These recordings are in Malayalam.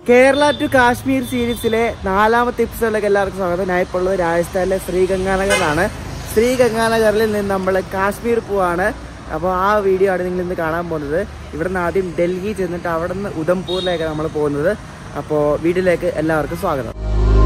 കേരള ടു കാശ്മീർ സീരീസിലെ നാലാമത്തെ എപ്പിസോഡിലേക്ക് എല്ലാവർക്കും സ്വാഗതം ഞാൻ ഇപ്പോൾ ഉള്ളത് രാജസ്ഥാനിലെ ശ്രീഗംഗാനഗറിലാണ് ശ്രീഗംഗാനഗറിൽ നിന്ന് നമ്മൾ കാശ്മീർ പോവാണ് അപ്പോൾ ആ വീഡിയോ ആണ് നിങ്ങൾ ഇന്ന് കാണാൻ പോകുന്നത് ഇവിടെ നിന്ന് ആദ്യം ഡൽഹി ചെന്നിട്ട് അവിടെ നിന്ന് ഉദംപൂരിലേക്ക് നമ്മൾ പോകുന്നത് അപ്പോൾ വീഡിയോയിലേക്ക് എല്ലാവർക്കും സ്വാഗതം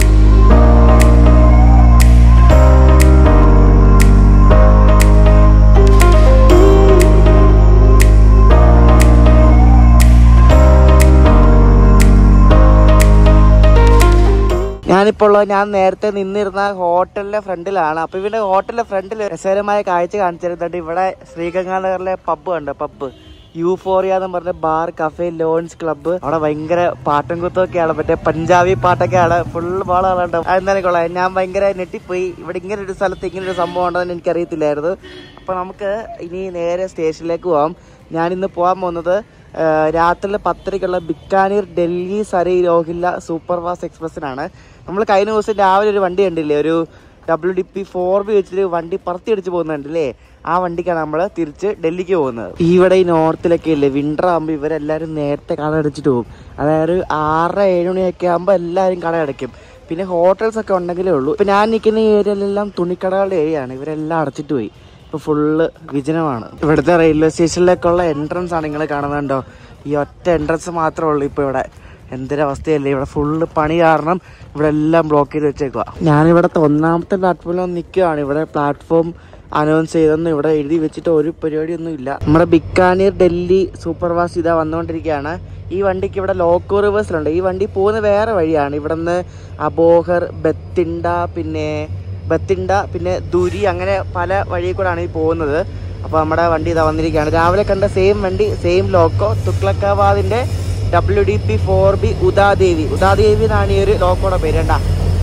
ഞാനിപ്പോൾ ഉള്ളത് ഞാൻ നേരത്തെ നിന്നിരുന്ന ഹോട്ടലിന്റെ ഫ്രണ്ടിലാണ് അപ്പൊ ഇവിടെ ഹോട്ടലിന്റെ ഫ്രണ്ടിൽ രസകരമായ കാഴ്ച കാണിച്ചിരുന്നുണ്ട് ഇവിടെ ശ്രീഗംഗാനഗറിലെ പബ്ബ് ഉണ്ട് പബ്ബ് യൂഫോറിയ എന്ന് പറഞ്ഞ ബാർ കഫേ ലോൺസ് ക്ലബ്ബ് അവിടെ ഭയങ്കര പാട്ടും കുത്തൊക്കെയാണ് മറ്റേ പഞ്ചാബി പാട്ടൊക്കെയാണ് ഫുൾ ബോളാളുണ്ട് അതെന്തായാലും കൊള്ളാം ഞാൻ ഭയങ്കര ഞെട്ടിപ്പോയി ഇവിടെ ഇങ്ങനെ ഒരു സ്ഥലത്ത് ഇങ്ങനെ ഒരു സംഭവം ഉണ്ടെന്ന് എനിക്കറിയത്തില്ലായിരുന്നു അപ്പൊ നമുക്ക് ഇനി നേരെ സ്റ്റേഷനിലേക്ക് പോവാം ഞാനിന്ന് പോകാൻ പോകുന്നത് രാത്രി പത്തരയ്ക്കുള്ള ബിക്കാനീർ ഡൽഹി സരൈ രോഹില്ല സൂപ്പർ ഫാസ്റ്റ് എക്സ്പ്രസ്സിനാണ് നമ്മൾ കഴിഞ്ഞ ദിവസം രാവിലെ ഒരു വണ്ടി കണ്ടില്ലേ ഒരു W D P four B വെച്ചിട്ട് വണ്ടി പറത്തി അടിച്ച് പോകുന്നുണ്ടല്ലേ ആ വണ്ടിക്കാണ് നമ്മൾ തിരിച്ച് ഡൽഹിക്ക് പോകുന്നത് ഇവിടെ ഈ നോർത്തിലൊക്കെ ഇല്ലേ വിന്റർ ആകുമ്പോൾ ഇവരെല്ലാവരും നേരത്തെ കട അടച്ചിട്ട് പോകും അതായത് ആറര ഏഴ് മണിയൊക്കെ ആകുമ്പോൾ എല്ലാവരും കട അടയ്ക്കും പിന്നെ ഹോട്ടൽസ് ഒക്കെ ഉണ്ടെങ്കിലേ ഉള്ളൂ ഇപ്പം ഞാൻ നിൽക്കുന്ന ഈ ഏരിയയിലെല്ലാം തുണിക്കടകളുടെ ഏരിയയാണ് ഇവരെല്ലാം അടച്ചിട്ട് പോയി ഇപ്പൊ ഫുള്ള് വിജനമാണ് ഇവിടുത്തെ റെയിൽവേ സ്റ്റേഷനിലേക്കുള്ള എൻട്രൻസ് ആണ് നിങ്ങൾ കാണുന്നുണ്ടോ ഈ ഒറ്റ എൻട്രൻസ് മാത്രമേ ഉള്ളൂ ഇപ്പൊ ഇവിടെ എന്തൊരവസ്ഥയല്ലേ ഇവിടെ ഫുള്ള് പണി കാരണം ഇവിടെ എല്ലാം ബ്ലോക്ക് ചെയ്ത് വെച്ചേക്കുക ഞാനിവിടുത്തെ ഒന്നാമത്തെ പ്ലാറ്റ്ഫോമിൽ നിൽക്കുകയാണ് ഇവിടെ പ്ലാറ്റ്ഫോം അനൗൺസ് ചെയ്തൊന്നും ഇവിടെ എഴുതി വെച്ചിട്ട് ഒരു പരിപാടിയൊന്നും ഇല്ല നമ്മുടെ ബിക്കാനീർ ഡൽഹി സൂപ്പർ ഫാസ്റ്റ് ഇതാ വന്നുകൊണ്ടിരിക്കുകയാണ് ഈ വണ്ടിക്ക് ഇവിടെ ലോക്കോ റിവേഴ്സിലുണ്ട് ഈ വണ്ടി പോകുന്ന വേറെ വഴിയാണ് ഇവിടെ നിന്ന് അബോഹർ ബത്തിണ്ട പിന്നെ ബത്തിണ്ട പിന്നെ ദുരി അങ്ങനെ പല വഴിയിൽ കൂടാണ് ഈ പോകുന്നത് അപ്പോൾ നമ്മുടെ വണ്ടി ഇതാ വന്നിരിക്കുകയാണ് രാവിലെ കണ്ട സെയിം വണ്ടി സെയിം ലോക്കോ തുക്ലക്കാബാദിന്റെ W D P four B Uda Devi Uda Devi എന്നാണ് ഈ ഒരു ലോക്കോയുടെ പേര് കണ്ടാ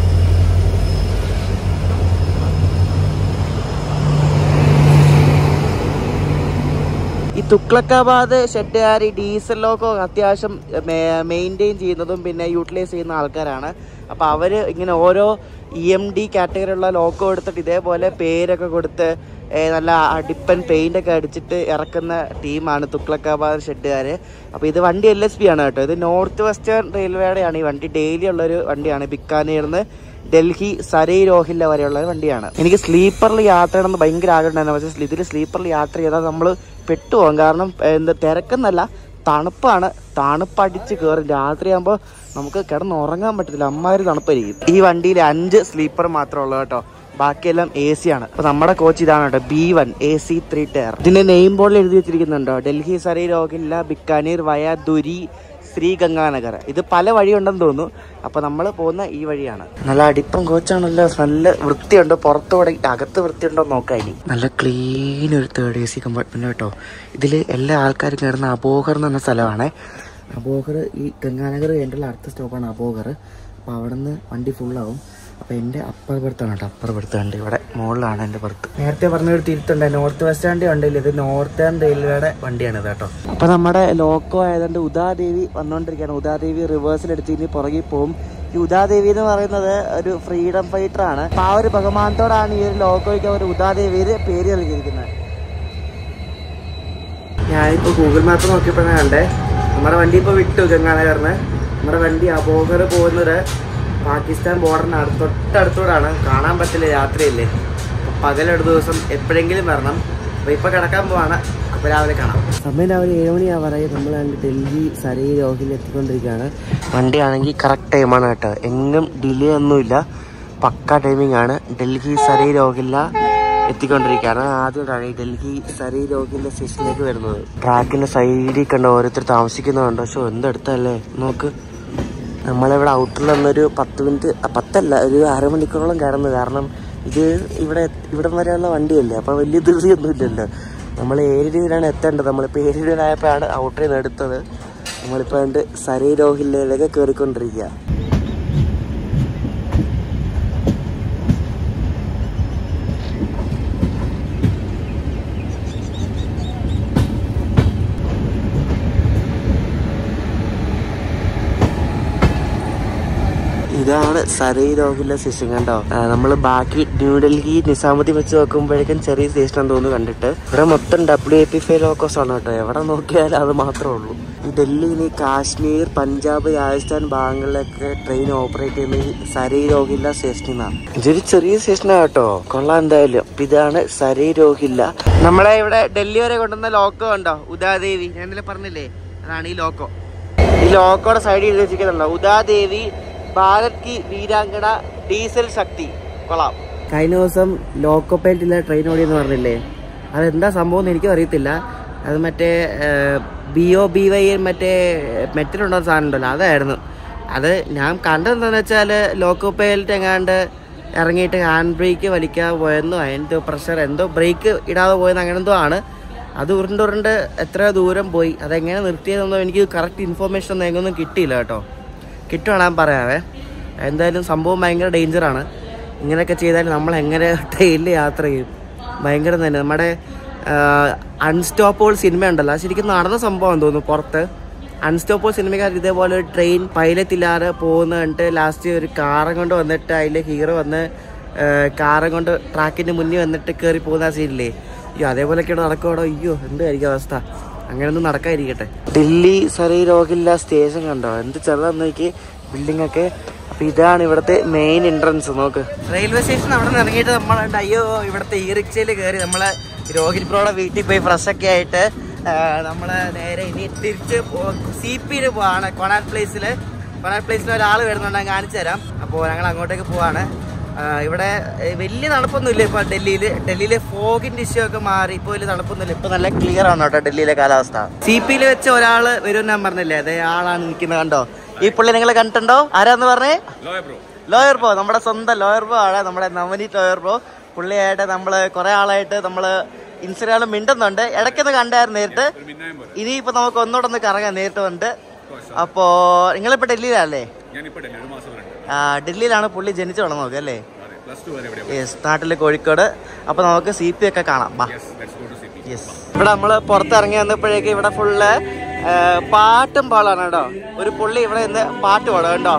ഈ തുക്ലക്കാബാദ് ഷെഡുകാർ ഈ ഡീസൽ ലോക്കോ അത്യാവശ്യം മെയിൻറ്റെയിൻ ചെയ്യുന്നതും പിന്നെ യൂട്ടിലൈസ് ചെയ്യുന്ന ആൾക്കാരാണ് അപ്പോൾ അവർ ഇങ്ങനെ ഓരോ ഇ എം ഡി കാറ്റഗറിയുള്ള ലോക്കോ എടുത്തിട്ട് ഇതേപോലെ പേരൊക്കെ കൊടുത്ത് ഏ, നല്ല അടിപ്പൻ പെയിന്റ് ഒക്കെ അടിച്ചിട്ട് ഇറക്കുന്ന ടീമാണ് തുക്ലക്കാബാദ് ഷെഡുകാർ അപ്പോൾ ഇത് വണ്ടി എൽ എസ് പി ആണ് കേട്ടോ ഇത് നോർത്ത് വെസ്റ്റേൺ റെയിൽവേയുടെയാണ് ഈ വണ്ടി ഡെയിലി ഉള്ളൊരു വണ്ടിയാണ് ബിക്കാനീർന്ന് ഡൽഹി സരൈ രോഹില്ല വരെയുള്ള ഒരു വണ്ടിയാണ് എനിക്ക് സ്ലീപ്പറിൽ യാത്ര ചെയ്യണമെന്ന് ഭയങ്കര ആഗ്രഹം ഉണ്ടായിരുന്നു പക്ഷേ ഇതിൽ സ്ലീപ്പറിൽ യാത്ര ചെയ്താൽ നമ്മൾ പെട്ടുപോകും കാരണം എന്താ തിരക്കെന്നല്ല തണുപ്പാണ് തണുപ്പടിച്ച് കയറും രാത്രിയാകുമ്പോൾ നമുക്ക് കിടന്ന് ഉറങ്ങാൻ പറ്റത്തില്ല അമ്മാതിരി തണുപ്പായിരിക്കും ഈ വണ്ടിയിൽ അഞ്ച് സ്ലീപ്പർ മാത്രമേ ഉള്ളൂ കേട്ടോ ബാക്കിയെല്ലാം എ സി ആണ് അപ്പൊ നമ്മുടെ കോച്ച് ഇതാണ് കേട്ടോ B one A C three tier ഇതിന്റെ നെയിം ബോർഡിൽ എഴുതി വെച്ചിരിക്കുന്നുണ്ടോ ഡൽഹി സരൈ രോഹില്ല ബിക്കാനീർ വയ ദുരി ശ്രീ ഗംഗാനഗർ ഇത് പല വഴിയുണ്ടെന്ന് തോന്നുന്നു അപ്പൊ നമ്മൾ പോകുന്ന ഈ വഴിയാണ് നല്ല അടിപ്പം കോച്ചാണല്ലോ നല്ല വൃത്തിയുണ്ട് പുറത്തോടെ അകത്ത് വൃത്തിയുണ്ടോ നോക്കാം ഇനി നല്ല ക്ലീൻ ഒരു തേർഡ് എ സി കമ്പാർട്ട്മെന്റ് കേട്ടോ ഇതിൽ എല്ലാ ആൾക്കാരും കയറുന്ന അബോഹർ എന്ന് പറഞ്ഞ സ്ഥലമാണ് അബോഹർ ഈ ഗംഗാനഗർ കഴിഞ്ഞിട്ടുള്ള അടുത്ത സ്റ്റോപ്പാണ് അബോഹർ അപ്പൊ അവിടെ നിന്ന് വണ്ടി ഫുള്ളാവും അപ്പൊ എന്റെ അപ്പർ ബർത്താണ് കേട്ടോ അപ്പർ ബർത്ത് ഉണ്ട് ഇവിടെ മുകളിലാണ് എന്റെ ബർത്ത് നേരത്തെ പറഞ്ഞൊരു തിരുത്തുണ്ട് നോർത്ത് വെസ്റ്റേൺ വണ്ടിയിൽ ഇത് നോർത്തേൺ റെയിൽവേയുടെ വണ്ടിയാണ് ഇത് കേട്ടോ അപ്പൊ നമ്മുടെ ലോക്കോ ആയതുകൊണ്ട് ഉദാദേവി വന്നുകൊണ്ടിരിക്കുകയാണ് ഉദാദേവി റിവേഴ്സിൽ എടുത്ത് ഇനി പുറകിൽ പോകും ഈ ഉദാദേവി എന്ന് പറയുന്നത് ഒരു ഫ്രീഡം ഫൈറ്റർ ആണ് അപ്പൊ ആ ഒരു ബഹുമാനത്തോടാണ് ഈ ഒരു ലോക്കോയ്ക്ക് അവർ ഉദാദേവിയിൽ പേര് നൽകിയിരിക്കുന്നത് ഞാനിപ്പോ ഗൂഗിൾ മാപ്പ് നോക്കിയപ്പോഴാണ് കണ്ടേ നമ്മുടെ വണ്ടി ഇപ്പൊ വിട്ടു ഗംഗാനഗറിന് നമ്മുടെ വണ്ടി അബോഹർ പോകുന്നത് പാകിസ്ഥാൻ ബോർഡറിന് അടുത്ത് തൊട്ടടുത്തൂടാണ് കാണാൻ പറ്റില്ല രാത്രിയല്ലേ അപ്പൊ പകലൊരു ദിവസം എപ്പോഴെങ്കിലും വരണം അപ്പൊ ഇപ്പൊ കിടക്കാൻ പോവാണ് അപ്പൊ രാവിലെ കാണാം സമയം രാവിലെ ഏഴ് മണിയാവാറായി നമ്മൾ ഡൽഹി സരൈ രോഹിൽ എത്തിക്കൊണ്ടിരിക്കുകയാണ് വണ്ടി ആണെങ്കിൽ കറക്റ്റ് ടൈമാണ് കേട്ടോ എങ്ങും ഡിലേ ഒന്നുമില്ല പക്ക ടൈമിംഗ് ആണ് ഡൽഹി സരൈ രോഹില്ല എത്തിക്കൊണ്ടിരിക്കുകയാണ് ആദ്യമായിട്ടാണ് ഈ ഡൽഹി സരി രോഗിന്റെ സ്റ്റേഷനിലേക്ക് വരുന്നത് ട്രാക്കിന്റെ സൈഡിൽ കണ്ട ഓരോരുത്തർ താമസിക്കുന്നുണ്ട് പക്ഷെ എന്തെടുത്തല്ലേ നോക്ക് നമ്മളിവിടെ ഔട്ടറിൽ വന്നൊരു പത്ത് മിനിറ്റ് അ, പത്തല്ല ഒരു അരമണിക്കൂറോളം കയറുന്നു കാരണം ഇത് ഇവിടെ ഇവിടം വരെയുള്ള വണ്ടിയല്ലേ അപ്പോൾ വലിയ ധൃതിയൊന്നും ഇല്ലല്ലോ നമ്മൾ ഏരിയയിലാണ് എത്തേണ്ടത് നമ്മളിപ്പോൾ ഏരിയയിലായപ്പോഴാണ് ഔട്ടറിൽ നിന്ന് എടുത്തത് നമ്മളിപ്പോൾ ഉണ്ട് സരി രോഹില്ലയിലേക്ക് കയറിക്കൊണ്ടിരിക്കുക ഇതാണ് സരൈ രോഗിലെ സ്റ്റേഷൻ കണ്ടോ നമ്മൾ ബാക്കി ന്യൂഡൽഹി നിസാമുദ്ദീൻ വെച്ച് നോക്കുമ്പോഴേക്കും ചെറിയ സ്റ്റേഷൻ തോന്നുന്നു കണ്ടിട്ട് ഇവിടെ മൊത്തം W A P five locos ആണ് കേട്ടോ എവിടെ നോക്കിയാലും അത് മാത്രമേ ഉള്ളൂ ഈ ഡൽഹിയിൽ ഈ കാശ്മീർ പഞ്ചാബ് രാജസ്ഥാൻ ഭാഗങ്ങളിലൊക്കെ ട്രെയിൻ ഓപ്പറേറ്റ് ചെയ്യുന്ന ഈ സരൈ രോഹില്ല സ്റ്റേഷനിൽ നിന്നാണ് ഇതൊരു ചെറിയ സ്റ്റേഷനാണ് കേട്ടോ കൊള്ളാം എന്തായാലും അപ്പൊ ഇതാണ് സരൈ രോഹില്ല നമ്മളെ ഇവിടെ ഡൽഹി വരെ കൊണ്ടുവന്ന ലോക്കോ ഉണ്ടോ ഉദാദേവി ഞാൻ ഇന്നലെ പറഞ്ഞില്ലേ അതാണ് ഈ ലോക്കോ ഈ ലോക്കോയുടെ സൈഡിൽ എഴുതി വെച്ചിരിക്കുന്നുണ്ടോ ഉദാദേവി ഭാരത് കി വീരാങ്കണ ഡീസൽ ശക്തി കൊള്ളാം കഴിഞ്ഞ ദിവസം ലോക്കോ പൈലറ്റില്ല ട്രെയിൻ ഓടിയെന്ന് പറഞ്ഞില്ലേ അതെന്താ സംഭവം എന്ന് എനിക്കും അറിയത്തില്ല അത് മറ്റേ ബി ഒ ബി വൈ മറ്റേ മെറ്റിലുണ്ടോ സാധനം ഉണ്ടല്ലോ അതായിരുന്നു അത് ഞാൻ കണ്ടതെന്താണെന്ന് വെച്ചാൽ ലോക്കോ പൈലറ്റ് എങ്ങാണ്ട് ഇറങ്ങിയിട്ട് ഹാൻഡ് ബ്രേക്ക് വലിക്കാതെ പോയെന്നോ എന്തോ പ്രഷർ എന്തോ ബ്രേക്ക് ഇടാതെ പോയെന്ന് അങ്ങനെ എന്തോ ആണ് അത് ഉരുണ്ട് ഉരുണ്ട് എത്ര ദൂരം പോയി അതെങ്ങനെ നിർത്തിയതെന്നോ എനിക്ക് കറക്റ്റ് ഇൻഫോർമേഷൻ ഒന്നും എങ്ങൊന്നും കിട്ടിയില്ല കേട്ടോ കിട്ടുവാണ് ഞാൻ പറയാവേ എന്തായാലും സംഭവം ഭയങ്കര ഡേഞ്ചറാണ് ഇങ്ങനെയൊക്കെ ചെയ്താൽ നമ്മൾ എങ്ങനെ ട്രെയിനിൽ യാത്ര ചെയ്യും ഭയങ്കര തന്നെ നമ്മുടെ അൺസ്റ്റോപ്പോൾ സിനിമ ഉണ്ടല്ലോ അത് ശരിക്കും നടന്ന സംഭവം തോന്നുന്നു പുറത്ത് അൺസ്റ്റോപ്പോൾ സിനിമക്കാർ ഇതേപോലെ ഒരു ട്രെയിൻ പൈലറ്റ് ഇല്ലാതെ പോകുന്ന കണ്ടിട്ട് ലാസ്റ്റ് ഒരു കാറും കൊണ്ട് വന്നിട്ട് അതിൽ ഹീറോ വന്ന് കാറും കൊണ്ട് ട്രാക്കിന്റെ മുന്നിൽ വന്നിട്ട് കയറി പോകുന്ന ആ സീനില്ലേ അയ്യോ അതേപോലെയൊക്കെയാണ് നടക്കുവാടോ അയ്യോ എന്തായിരിക്കും അവസ്ഥ അങ്ങനെയൊന്നും നടക്കാതിരിക്കട്ടെ ഡൽഹി സരൈ രോഗില്ല സ്റ്റേഷൻ കണ്ടോ എന്ത് ചെറുതാന്ന് നോക്കി ബിൽഡിംഗ് ഒക്കെ അപ്പൊ ഇതാണ് ഇവിടുത്തെ മെയിൻ എൻട്രൻസ് നോക്ക് റെയിൽവേ സ്റ്റേഷൻ അവിടെ നിന്ന് ഇറങ്ങിയിട്ട് നമ്മൾ അയ്യോ ഇവിടുത്തെ ഈ റിക്ഷയിൽ കയറി നമ്മള് രോഹിത് ബ്രോയുടെ വീട്ടിൽ പോയി ഫ്രഷ് ഒക്കെ ആയിട്ട് ആ, നമ്മള് നേരെ ഇനി തിരിച്ച് സി പിയിൽ പോവാണ് കൊണാട്ട് പ്ലേസിൽ കൊണാട്ട് പ്ലേസിൽ ഒരാൾ വരുന്നുണ്ട് ഞാൻ കാണിച്ചു തരാം അപ്പോൾ ഞങ്ങൾ അങ്ങോട്ടേക്ക് പോവാണ് ആ, ഇവിടെ ഏ, വലിയ തണുപ്പൊന്നുമില്ല ഇപ്പൊ ഡൽഹിയിൽ ഡൽഹിയിലെ ഫോഗിന്റെ ഇഷ്യൂ ഒക്കെ മാറി ഇപ്പൊ വലിയ തണുപ്പൊന്നുമില്ല ഇപ്പൊ നല്ല ക്ലിയർ ആണ് കേട്ടോ ഡൽഹിയിലെ കാലാവസ്ഥ സി പിയിൽ വെച്ച ഒരാള് വരും ഞാൻ പറഞ്ഞില്ലേ അതേ ആളാണ് നിൽക്കുന്നത് കണ്ടോ ഈ പുള്ളി നിങ്ങൾ കണ്ടിട്ടുണ്ടോ ആരാന്ന് പറഞ്ഞേ ലോയർ ബ്രോ നമ്മുടെ സ്വന്തം ലോയർ ബ്രോ ആണ് നമ്മുടെ നവനീത് ലോയർ ബ്രോ പുള്ളിയായിട്ട് നമ്മള് കുറെ ആളായിട്ട് നമ്മള് ഇൻസ്റ്റഗ്രാമിൽ മിണ്ടുന്നുണ്ട് ഇടയ്ക്കൊന്ന് കണ്ടായിരുന്നു നേരിട്ട് ഇനിയിപ്പോ നമുക്ക് ഒന്നുകൂടെ ഒന്ന് കറങ്ങാം നേരിട്ട് വന്നിട്ട് അപ്പോ നിങ്ങളിപ്പോ ഡൽഹിയിലല്ലേ ഞാനിപ്പോ ഡൽഹി ഒരു മാസം വരെ ഉണ്ട് ആ, ഡൽഹിയിലാണ് പുള്ളി ജനിച്ചു വളർന്നത് അല്ലേ അതെ പ്ലസ് ടു വരെ ഇവിടെ യെസ് നാട്ടില് കോഴിക്കോട് അപ്പൊ നമുക്ക് സി പി ഒക്കെ കാണാം ബാ yes let's go to C P yes ഇവിടെ നമ്മള് പുറത്തിറങ്ങി വന്നപ്പോഴേക്ക് ഇവിടെ ഫുള്ള് പാട്ടും പാടാണ് കേട്ടോ ഒരു പുള്ളി ഇവിടെ നിന്ന് പാട്ട് പാടും കേട്ടോ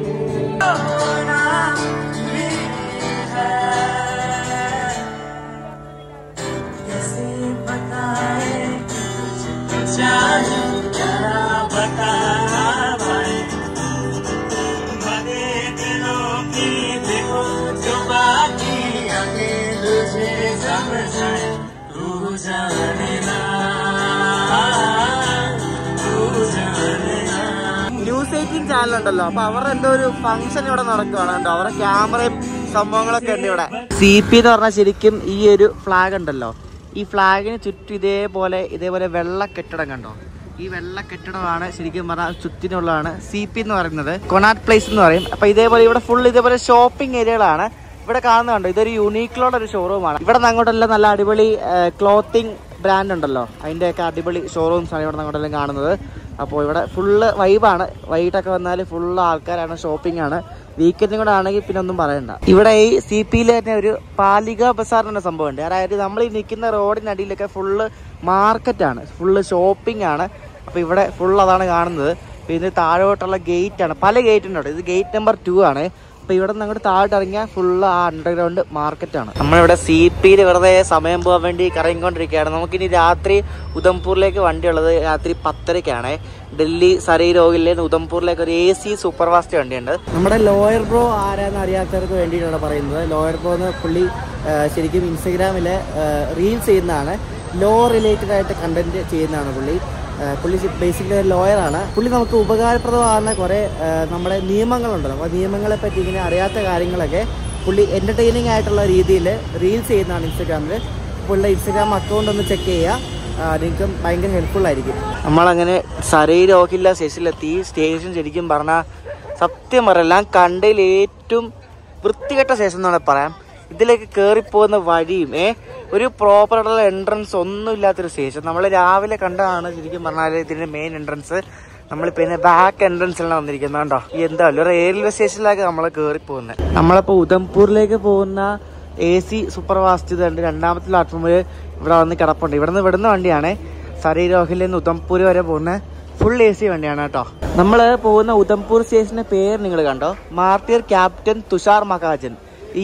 ന്യൂസ് എയ്റ്റീൻ ചാനൽ ഉണ്ടല്ലോ അപ്പൊ അവരുടെ എന്തോ ഒരു ഫംഗ്ഷൻ ഇവിടെ നടക്കുവാണ് കേട്ടോ അവരുടെ ക്യാമറയും സംഭവങ്ങളൊക്കെ ഉണ്ട് ഇവിടെ സി പി എന്ന് പറഞ്ഞാൽ ശരിക്കും ഈ ഒരു ഫ്ലാഗ് ഉണ്ടല്ലോ ഈ ഫ്ലാഗിന് ചുറ്റും ഇതേപോലെ ഇതേപോലെ വെള്ള കെട്ടിടം കണ്ടോ ഈ വെള്ള കെട്ടിടമാണ് ശരിക്കും പറഞ്ഞാൽ ചുറ്റിനുള്ളതാണ് സി പി എന്ന് പറയുന്നത് കൊണാട്ട് പ്ലേസ് എന്ന് പറയും അപ്പൊ ഇതേപോലെ ഇവിടെ ഫുൾ ഇതേപോലെ ഷോപ്പിംഗ് ഏരിയകളാണ് ഇവിടെ കാണുന്നുണ്ടോ ഇതൊരു യൂണീക്ലോടെ ഒരു ഷോറൂമാണ് ഇവിടെ നിന്ന് അങ്ങോട്ടെല്ലാം നല്ല അടിപൊളി ക്ലോത്തിങ് ബ്രാൻഡ് ഉണ്ടല്ലോ അതിൻ്റെയൊക്കെ അടിപൊളി ഷോറൂംസ് ആണ് ഇവിടെ നിന്ന് അങ്ങോട്ടെല്ലാം കാണുന്നത് അപ്പോൾ ഇവിടെ ഫുള്ള് വൈബാണ് വൈകിട്ടൊക്കെ വന്നാൽ ഫുള്ള് ആൾക്കാരാണ് ഷോപ്പിംഗ് ആണ് വീക്കെൻഡും കൂടെ ആണെങ്കിൽ പിന്നെ ഒന്നും പറയണ്ട ഇവിടെ ഈ സി പിയിൽ തന്നെ ഒരു പാലിക ബസാർ എന്ന സംഭവമുണ്ട് അതായത് നമ്മൾ ഈ നിൽക്കുന്ന റോഡിനടിയിലൊക്കെ ഫുള്ള് മാർക്കറ്റാണ് ഫുള്ള് ഷോപ്പിംഗ് ആണ് അപ്പോൾ ഇവിടെ ഫുൾ അതാണ് കാണുന്നത് പിന്നെ താഴോട്ടുള്ള ഗേറ്റ് ആണ് പല ഗേറ്റ് ഉണ്ട് അവിടെ. ഇത് ഗേറ്റ് നമ്പർ ടു ആണ് അപ്പൊ ഇവിടെ നിന്ന് അങ്ങോട്ട് താഴോട്ട് ഇറങ്ങിയാൽ ഫുള്ള് ആ അണ്ടർഗ്രൗണ്ട് മാർക്കറ്റാണ് നമ്മളിവിടെ സി പിയിൽ വെറുതെ സമയം പോകാൻ വേണ്ടി കറങ്ങിക്കൊണ്ടിരിക്കുകയാണ് നമുക്കിനി രാത്രി ഉദംപൂരിലേക്ക് വണ്ടിയുള്ളത് രാത്രി പത്തരയ്ക്കാണ് ഡൽഹി സരൈ രോഗിലെ ഉദംപൂരിലേക്ക് ഒരു എ സി സൂപ്പർ ഫാസ്റ്റ് വണ്ടിയുണ്ട് നമ്മുടെ ലോയർ ബ്രോ ആരാന്ന് അറിയാത്തവർക്ക് വേണ്ടിയിട്ടാണ് പറയുന്നത് ലോയർ ബ്രോ എന്ന് പുള്ളി ആ, ശരിക്കും ഇൻസ്റ്റഗ്രാമിൽ റീൽസ് ചെയ്യുന്നതാണ് ലോ റിലേറ്റഡ് ആയിട്ട് കണ്ടന്റ് ചെയ്യുന്നതാണ് പുള്ളി ആ, പുള്ളി ബേസിക്കലി ഒരു ലോയറാണ് പുള്ളി നമുക്ക് ഉപകാരപ്രദമാകുന്ന കുറേ ആ, നമ്മുടെ നിയമങ്ങളുണ്ടല്ലോ അപ്പോൾ നിയമങ്ങളെ പറ്റി ഇങ്ങനെ അറിയാത്ത കാര്യങ്ങളൊക്കെ പുള്ളി എൻ്റർടൈനിങ് ആയിട്ടുള്ള രീതിയിൽ റീൽസ് ചെയ്യുന്നതാണ് ഇൻസ്റ്റഗ്രാമിൽ പുള്ളിയുടെ ഇൻസ്റ്റഗ്രാം അക്കൗണ്ട് ഒന്ന് ചെക്ക് ചെയ്യുക നിങ്ങൾക്ക് ഭയങ്കര ഹെൽപ്ഫുൾ ആയിരിക്കും നമ്മളങ്ങനെ സരൈ രോഹില്ല സ്റ്റേഷനിലെത്തി ഈ സ്റ്റേഷൻ ശരിക്കും പറഞ്ഞാൽ സത്യം പറയാം കണ്ടതിൽ ഏറ്റവും വൃത്തികെട്ട സ്റ്റേഷൻ എന്നാണ് പറയാം ഇതിലേക്ക് കയറിപ്പോകുന്ന വഴിയും ഏ ഒരു പ്രോപ്പറായിട്ടുള്ള എൻട്രൻസ് ഒന്നും ഇല്ലാത്തൊരു സ്റ്റേഷൻ നമ്മൾ രാവിലെ കണ്ടതാണ് ശരിക്കും പറഞ്ഞാൽ ഇതിന്റെ മെയിൻ എൻട്രൻസ് നമ്മളിപ്പോ ഇതിന്റെ ബാക്ക് എൻട്രൻസിലാണ് വന്നിരിക്കുന്നത് കണ്ടോ ഈ എന്താ ഒരു റെയിൽവേ സ്റ്റേഷനിലേക്ക് നമ്മൾ കയറി പോകുന്നത് നമ്മളിപ്പോ ഉദംപൂരിലേക്ക് പോകുന്ന എ സി സൂപ്പർ ഫാസ്റ്റ് ഇതുണ്ട് രണ്ടാമത്തെ പ്ലാറ്റ്ഫോമിൽ ഇവിടെ വന്ന് കിടപ്പുണ്ട് ഇവിടുന്ന് വിടുന്ന വണ്ടിയാണ് സരൈ രോഹിലിൽ നിന്ന് ഉദംപൂർ വരെ പോകുന്ന ഫുൾ എ സി വണ്ടിയാണ് കേട്ടോ നമ്മൾ പോകുന്ന ഉദംപൂർ സ്റ്റേഷന്റെ പേര് നിങ്ങൾ കണ്ടോ മാർട്ടിയർ ക്യാപ്റ്റൻ തുഷാർ മഹാജൻ ഈ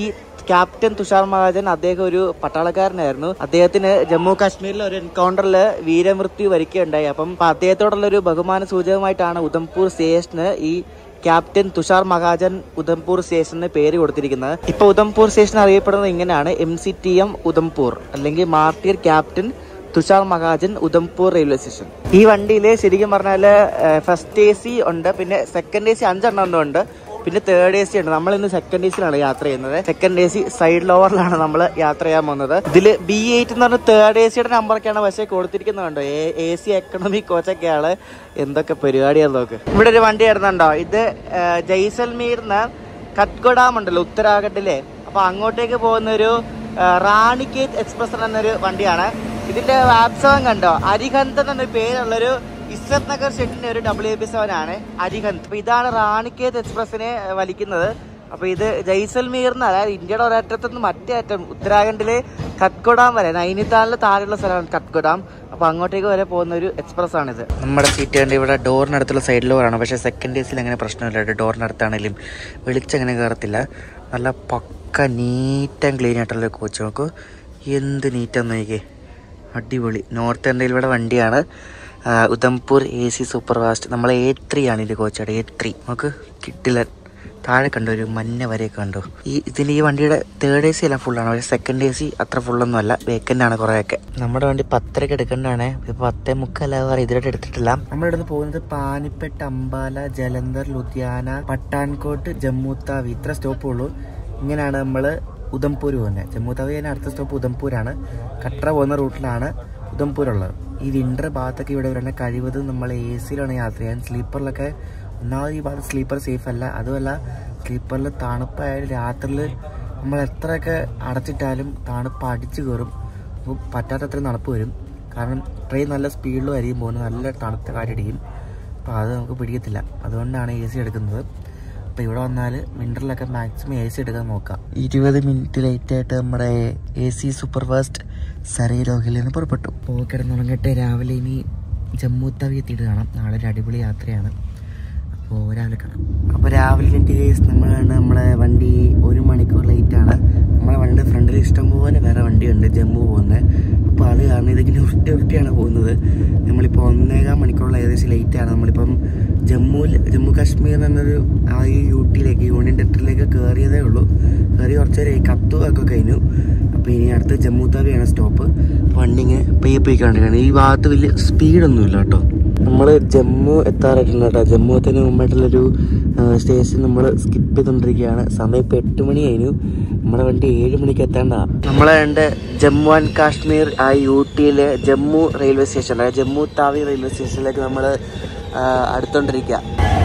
ക്യാപ്റ്റൻ തുഷാർ മഹാജൻ അദ്ദേഹം ഒരു പട്ടാളക്കാരനായിരുന്നു അദ്ദേഹത്തിന് ജമ്മു കാശ്മീരിൽ ഒരു എൻകൗണ്ടറിൽ വീരമൃത്യു വരികയുണ്ടായി അപ്പം അപ്പൊ അദ്ദേഹത്തോടുള്ള ഒരു ബഹുമാന സൂചകമായിട്ടാണ് ഉധംപൂർ സ്റ്റേഷന് ഈ ക്യാപ്റ്റൻ തുഷാർ മഹാജൻ ഉധംപൂർ സ്റ്റേഷന് പേര് കൊടുത്തിരിക്കുന്നത് ഇപ്പൊ ഉധംപൂർ സ്റ്റേഷൻ അറിയപ്പെടുന്നത് ഇങ്ങനെയാണ് M C T M Udhampur അല്ലെങ്കിൽ martyr captain Tushar Mahajan Udhampur railway station ഈ വണ്ടിയിൽ ശരിക്കും പറഞ്ഞാൽ ഫസ്റ്റ് എ സി ഉണ്ട് പിന്നെ സെക്കൻഡ് എ സി അഞ്ചെണ്ണം ഒന്നും ഉണ്ട് പിന്നെ തേർഡ് എ സി ഉണ്ട് നമ്മൾ ഇന്ന് സെക്കൻഡ് എ സിയിലാണ് യാത്ര ചെയ്യുന്നത് സെക്കൻഡ് എ സി സൈഡ് ലോവറിലാണ് നമ്മൾ യാത്ര ചെയ്യാൻ പോകുന്നത് ഇതിൽ ബി എയ്റ്റ് എന്ന് പറഞ്ഞ തേർഡ് എ സിയുടെ നമ്പറൊക്കെയാണ് പക്ഷേ കൊടുത്തിരിക്കുന്നുണ്ടോ എ സി എക്കണോമി കോച്ചൊക്കെയാണ് എന്തൊക്കെ പരിപാടിയാന്ന് നോക്ക് ഇവിടെ ഒരു വണ്ടി ഇടുന്നുണ്ടോ ഇത് ആ, ജയ്സൽമീർന്ന് കത്ഗോഡാം ഉണ്ടല്ലോ ഉത്തരാഖണ്ഡിലെ അപ്പൊ അങ്ങോട്ടേക്ക് പോകുന്ന ഒരു ആ, റാണിക്കേത് എക്സ്പ്രസ് എന്നൊരു വണ്ടിയാണ് ഇതിന്റെ വാപ്സവം കണ്ടോ അരിഹന്ത് എന്നൊരു പേരുള്ളൊരു ഇസ്സത് നഗർ ഷെഡിന്റെ ഒരു ഡബ്ല്യു എ പി സെവൻ ആണ് അരിഹന്ത് അപ്പൊ ഇതാണ് റാണിക്കേത് എക്സ്പ്രസിനെ വലിക്കുന്നത് അപ്പൊ ഇത് ജയ്സൽമീർന്ന് അതായത് ഇന്ത്യയുടെ ഒരറ്റത്തു നിന്ന് മറ്റേ അറ്റം ഉത്തരാഖണ്ഡിലെ കത്ഗോഡാം വരെ നൈനിതാലിന് താഴെയുള്ള സ്ഥലമാണ് കത്ഗോഡാം അപ്പൊ അങ്ങോട്ടേക്ക് വരെ പോകുന്ന ഒരു എക്സ്പ്രസ് ആണിത് നമ്മുടെ സീറ്റ് കണ്ട് ഇവിടെ ഡോറിനടുത്തുള്ള സൈഡ് ഡോറാണ് പക്ഷേ സെക്കൻഡ് എ സിയിൽ അങ്ങനെ പ്രശ്നമില്ല ഡോറിനടുത്താണെങ്കിലും വെളിച്ചങ്ങനെ കയറത്തില്ല നല്ല പക്ക നീറ്റ് ആൻഡ് ക്ലീൻ ആയിട്ടുള്ള കോച്ച് നോക്കൂ എന്ത് നീറ്റാന്ന് നോക്കിയേ അടിപൊളി നോർത്ത് റെയിൽവേയുടെ വണ്ടിയാണ് ആ, Udhampur A C super fast നമ്മൾ എ ത്രീ ആണ് ഇതിൻ്റെ കോച്ചാട് എ ത്രീ നമുക്ക് കിട്ടില്ല താഴെ കണ്ടു ഒരു മഞ്ഞ വരെയൊക്കെ കണ്ടു ഈ ഇതിൻ്റെ ഈ വണ്ടിയുടെ തേർഡ് എ സി എല്ലാം ഫുള്ളാണ് പക്ഷേ സെക്കൻഡ് എ സി അത്ര ഫുള്ളൊന്നും അല്ല വേക്കൻ്റ് ആണ് കുറേയൊക്കെ നമ്മുടെ വണ്ടി പത്തരക്ക് എടുക്കേണ്ടതാണ് ഇത് പത്തേ മുക്കാലാവാറ് ഇതിലോട്ട് എടുത്തിട്ടില്ല നമ്മുടെ ഇവിടുന്ന് പോകുന്നത് പാനിപ്പെട്ട് അംബാല ജലന്ധർ ലുധിയാന പട്ടാൻകോട്ട് ജമ്മു താവി ഇത്ര സ്റ്റോപ്പേ ഉള്ളൂ ഇങ്ങനെയാണ് നമ്മൾ ഉധംപൂർ പോകുന്നത് ജമ്മു താവി കഴിഞ്ഞ അടുത്ത സ്റ്റോപ്പ് ഉധംപൂരാണ് കട്ര പോകുന്ന റൂട്ടിലാണ് ഉധംപൂർ ഉള്ളത് ഈ വിൻ്റർ ഭാഗത്തൊക്കെ ഇവിടെ വരണ കഴിവതും നമ്മൾ എ സിയിലാണ് യാത്ര ചെയ്യാൻ സ്ലീപ്പറിലൊക്കെ ഒന്നാമത് ഈ ഭാഗത്ത് സ്ലീപ്പർ സേഫ് അല്ല അതുമല്ല സ്ലീപ്പറിൽ തണുപ്പായാലും രാത്രിയിൽ നമ്മൾ എത്രയൊക്കെ അടച്ചിട്ടാലും തണുപ്പ് അടിച്ചു കയറും അപ്പോൾ പറ്റാത്തത്ര തണുപ്പ് വരും കാരണം ട്രെയിൻ നല്ല സ്പീഡിൽ വരികയും പോകുന്നത് നല്ല തണുത്ത കാറ്റടിക്കും അപ്പോൾ അത് നമുക്ക് പിടിക്കത്തില്ല അതുകൊണ്ടാണ് എ സി എടുക്കുന്നത് അപ്പോൾ ഇവിടെ വന്നാൽ വിൻ്ററിലൊക്കെ മാക്സിമം എ സി എടുക്കാൻ നോക്കാം ഇരുപത് മിനിറ്റ് ലേറ്റ് ആയിട്ട് നമ്മുടെ എ സി സൂപ്പർ ഫാസ്റ്റ് സരൈലോഹിൽ നിന്ന് പുറപ്പെട്ടു അപ്പോൾ കിടന്നുറങ്ങട്ടെ രാവിലെ ഇനി ജമ്മു തവി എത്തിയിട്ട് കാണാം നാളെ ഒരു അടിപൊളി യാത്രയാണ് അപ്പോൾ രാവിലെ കാണാം അപ്പോൾ രാവിലെ എത്തി കേസ് നമ്മളാണ് നമ്മളെ വണ്ടി ഒരു മണിക്കൂർ ലേറ്റ് ആണ് നമ്മളെ വണ്ടിയുടെ ഫ്രണ്ടിൽ ഇഷ്ടംപോലെ വേറെ വണ്ടിയുണ്ട് ജമ്മു പോകുന്നത് അപ്പോൾ അത് കാരണം ഇതിങ്ങനെ ഉരുട്ടി ഉരുട്ടിയാണ് പോകുന്നത് നമ്മളിപ്പോൾ ഒന്നേകാൽ മണിക്കൂറുള്ള ഏകദേശം ലേറ്റ് ആണ് നമ്മളിപ്പം ജമ്മുവിൽ ജമ്മു കാശ്മീർ എന്നൊരു ആ ഈ യു ടിയിലേക്ക് യൂണിയൻ ടെറിട്ടറിയിലേക്ക് കയറിയതേ ഉള്ളൂ കയറി കുറച്ച് നേരം കത്തു ഒക്കെ കഴിഞ്ഞു അപ്പോൾ ഇനി അടുത്ത് ജമ്മു താവിയാണ് സ്റ്റോപ്പ് വണ്ടി ഇങ്ങനെ പെയ്യെ പോയിക്കൊണ്ടിരിക്കുകയാണ് ഈ ഭാഗത്ത് വലിയ സ്പീഡൊന്നുമില്ല കേട്ടോ നമ്മൾ ജമ്മു എത്താറായിട്ടുണ്ട് കേട്ടോ ജമ്മു എത്തുന്നതിന് മുമ്പായിട്ടുള്ളൊരു സ്റ്റേഷൻ നമ്മൾ സ്കിപ്പ് ചെയ്തുകൊണ്ടിരിക്കുകയാണ് സമയം ഇപ്പോൾ എട്ട് മണി കഴിഞ്ഞു നമ്മുടെ വണ്ടി ഏഴ് മണിക്ക് എത്തേണ്ടതാണ് നമ്മളെ ഉണ്ട് ജമ്മു ആൻഡ് കാശ്മീർ ആ യു ടിയിലെ ജമ്മു റെയിൽവേ സ്റ്റേഷൻ അതായത് ജമ്മു താവി റെയിൽവേ സ്റ്റേഷനിലേക്ക് നമ്മൾ അടുത്തോണ്ടിരിക്കുക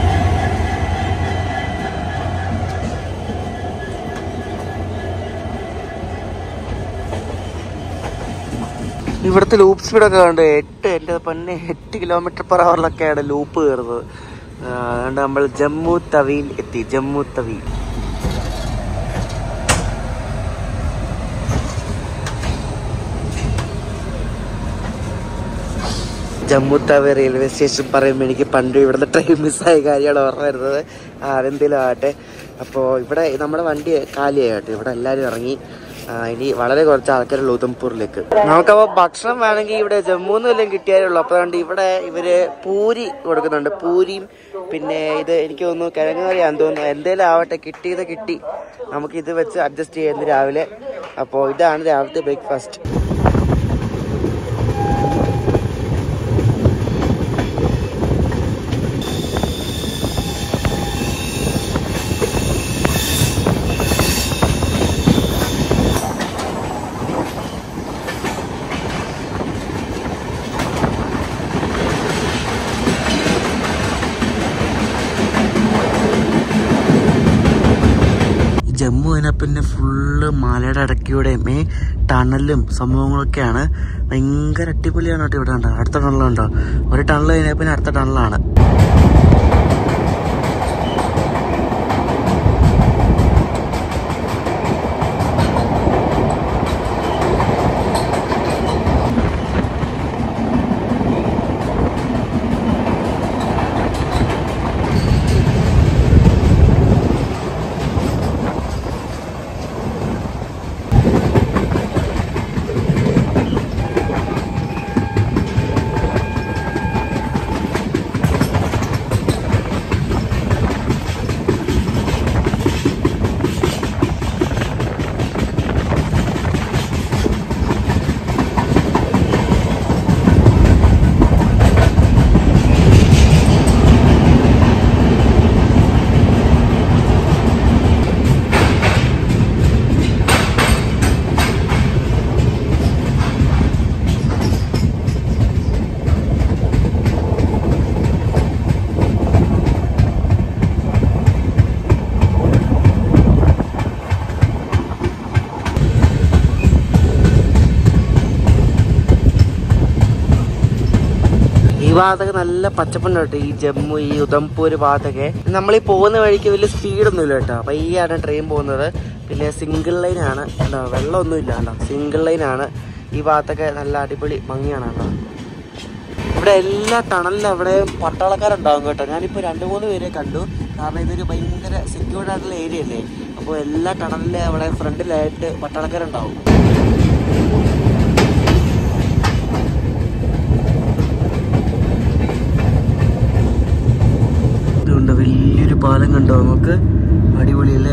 ഇവിടുത്തെ ലൂപ്പ് സ്പീഡൊക്കെ കണ്ട് എട്ട് എൻ്റെ പൊന്നെ എട്ട് കിലോമീറ്റർ പെർ അവറിലൊക്കെയാണ് ലൂപ്പ് കയറുന്നത് ആ, അതുകൊണ്ട് നമ്മൾ ജമ്മു തവിയിൽ എത്തി ജമ്മു തവി ജമ്മു താവി റെയിൽവേ സ്റ്റേഷൻ പറയുമ്പോൾ എനിക്ക് പണ്ട് ഇവിടുത്തെ ട്രെയിൻ മിസ്സായ കാര്യമാണ് ഓർമ്മ വരുന്നത് ആരെന്തെങ്കിലും ആകട്ടെ അപ്പോൾ ഇവിടെ നമ്മുടെ വണ്ടി കാലിയാകട്ടെ ഇവിടെ എല്ലാവരും ഇറങ്ങി ആ, ഇനി വളരെ കുറച്ച് ആൾക്കാരുള്ളൂ ഉധംപൂരിലേക്ക് നമുക്കപ്പോൾ ഭക്ഷണം വേണമെങ്കിൽ ഇവിടെ ജമ്മുന്ന് വല്ലതും കിട്ടിയാലേ ഉള്ളൂ അപ്പോൾ അതുകൊണ്ട് ഇവിടെ ഇവര് പൂരി കൊടുക്കുന്നുണ്ട് പൂരിയും പിന്നെ ഇത് എനിക്ക് തോന്നുന്നു കിഴങ്ങ് കറിയാന്ന് തോന്നുന്നു എന്തേലും ആവട്ടെ കിട്ടിയത് കിട്ടി നമുക്ക് ഇത് വെച്ച് അഡ്ജസ്റ്റ് ചെയ്യുന്നു രാവിലെ അപ്പോൾ ഇതാണ് രാവിലത്തെ ബ്രേക്ക്ഫാസ്റ്റ് ജമ്മു അതിനെ പിന്നെ ഫുള്ള് മലയുടെ ഇടയ്ക്കൂടെയും ഈ ടണലും സംഭവങ്ങളൊക്കെയാണ് ഭയങ്കര അടിപൊളിയാണ് കേട്ടോ ഇവിടെ കണ്ടോ അടുത്ത ടണലുണ്ടോ ഒരു ടണൽ കഴിഞ്ഞാൽ പിന്നെ അടുത്ത ടണലാണ് ഭാഗത്തൊക്കെ നല്ല പച്ചപ്പുണ്ട് കേട്ടോ ഈ ജമ്മു ഈ ഉദംപൂർ ഭാഗത്തൊക്കെ നമ്മൾ ഈ പോകുന്ന വഴിക്ക് വലിയ സ്പീഡൊന്നും ഇല്ല കേട്ടോ പയ്യാണ് ട്രെയിൻ പോകുന്നത് പിന്നെ സിംഗിൾ ലൈൻ ആണ് കേട്ടോ വെള്ളമൊന്നും ഇല്ല കേട്ടോ സിംഗിൾ ലൈൻ ആണ് ഈ ഭാഗത്തൊക്കെ നല്ല അടിപൊളി ഭംഗിയാണ് കേട്ടോ ഇവിടെ എല്ലാ ടണലിലും അവിടെ പട്ടാളക്കാരുണ്ടാവും കേട്ടോ ഞാനിപ്പോൾ രണ്ട് മൂന്ന് പേരെ കണ്ടു കാരണം ഇതൊരു ഭയങ്കര സെക്യൂർഡ് ആയിട്ടുള്ള ഏരിയ അല്ലേ അപ്പോൾ എല്ലാ ടണലിലും അവിടെ ഫ്രണ്ടിലായിട്ട് പട്ടാളക്കാരുണ്ടാവും ഇതുണ്ട് വലിയൊരു പാലം കണ്ടോ നമുക്ക് അടിപൊളിയല്ലേ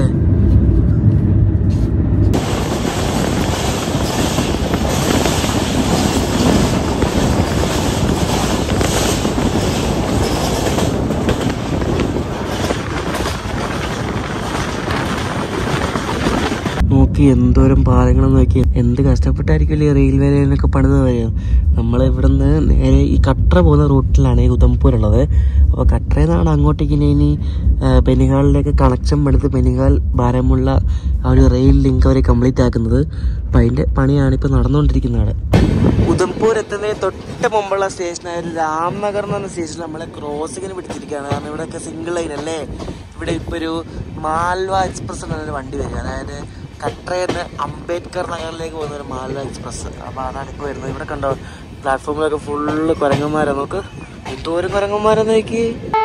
നോക്കി എന്തോരം പാലങ്ങൾ നോക്കി എന്ത് കഷ്ടപ്പെട്ടായിരിക്കില്ലേ റെയിൽവേ ലൈനൊക്കെ പണിത് വരിക നമ്മൾ ഇവിടുന്ന് നേരെ ഈ കട്ര പോകുന്ന റൂട്ടിലാണ് ഈ ഉദംപൂർ ഉള്ളത് അപ്പോൾ കട്രയിൽ നിന്നാണ് അങ്ങോട്ടേക്ക് ഇനി ഇനി ആ, ബനിഹാളിലേക്ക് കണക്ഷൻ പണിത് ബനിഹാൽ ബാരമുള്ള ആ ഒരു റെയിൽ ലിങ്ക് അവർ കംപ്ലീറ്റ് ആക്കുന്നത് അപ്പം അതിൻ്റെ പണിയാണ് ഇപ്പോൾ നടന്നുകൊണ്ടിരിക്കുന്നത് അവിടെ ഉദംപൂർ എത്തുന്നതിന് തൊട്ട് മുമ്പുള്ള സ്റ്റേഷനായ ഒരു രാംനഗർ എന്ന് പറഞ്ഞ സ്റ്റേഷനിൽ നമ്മളെ ക്രോസിങ്ങിന് പിടിച്ചിരിക്കുകയാണ് കാരണം ഇവിടെയൊക്കെ സിംഗിൾ ലൈൻ അല്ലേ ഇവിടെ ഇപ്പോൾ ഒരു മാൽവ എക്സ്പ്രസ് എന്നൊരു വണ്ടി വരിക അതായത് കട്രയിൽ നിന്ന് അംബേദ്കർ നഗറിലേക്ക് പോകുന്ന ഒരു മാൽവ എക്സ്പ്രസ് അപ്പോൾ അതാണ് ഇപ്പോൾ വരുന്നത് ഇവിടെ കണ്ടോ പ്ലാറ്റ്ഫോമിലൊക്കെ ഫുള്ള് കുരങ്ങന്മാരാ നോക്ക് എന്തോരം കുരങ്ങന്മാരാ നോക്കി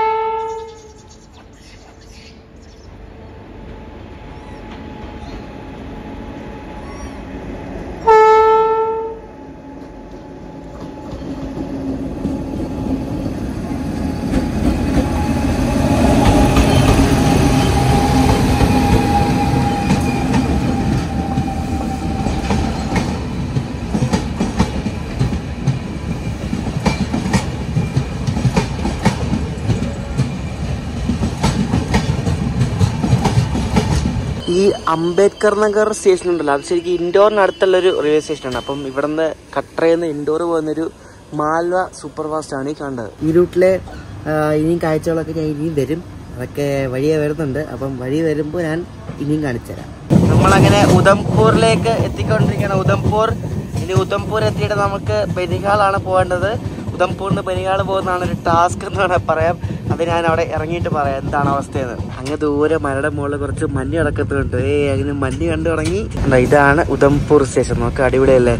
ഈ അംബേദ്കർ നഗർ സ്റ്റേഷൻ ഉണ്ടല്ലോ അത് ശരിക്കും ഇൻഡോറിന് അടുത്തുള്ള ഒരു റെയിൽവേ സ്റ്റേഷനാണ് അപ്പം ഇവിടുന്ന് കട്ടറയിൽ നിന്ന് ഇൻഡോർ പോകുന്നൊരു മാൽവ സൂപ്പർ ഫാസ്റ്റ് ആണ് ഈ കണ്ടത് ഈ റൂട്ടിലെ ആ, ഇനിയും കാഴ്ചകളൊക്കെ ഞാൻ ഇനിയും വരും അതൊക്കെ വഴിയെ വരുന്നുണ്ട് അപ്പം വഴി വരുമ്പോൾ ഞാൻ ഇനിയും കാണിച്ചു തരാം നമ്മളങ്ങനെ ഉദംപൂരിലേക്ക് എത്തിക്കൊണ്ടിരിക്കുകയാണ് ഉദംപൂർ ഇനി ഉദംപൂർ എത്തിയിട്ട് നമുക്ക് ബനിഹാളാണ് പോകേണ്ടത് ഉദംപൂരിന് ബനിഹാൾ പോകുന്നതാണ് ഒരു ടാസ്ക് എന്ന് വേണമെങ്കിൽ പറയാം അത് ഞാൻ അവിടെ ഇറങ്ങിയിട്ട് പറയാം എന്താണ് അവസ്ഥയെന്ന് അങ്ങ് ദൂരെ മരയുടെ മുകളിൽ കുറച്ച് മഞ്ഞ് കിടക്കത്തുണ്ട് ഏ അങ്ങനെ മഞ്ഞ് കണ്ടു തുടങ്ങി ദാ ഇതാണ് ഉദംപൂർ സ്റ്റേഷൻ നോക്ക് അടിപൊളിയല്ലേ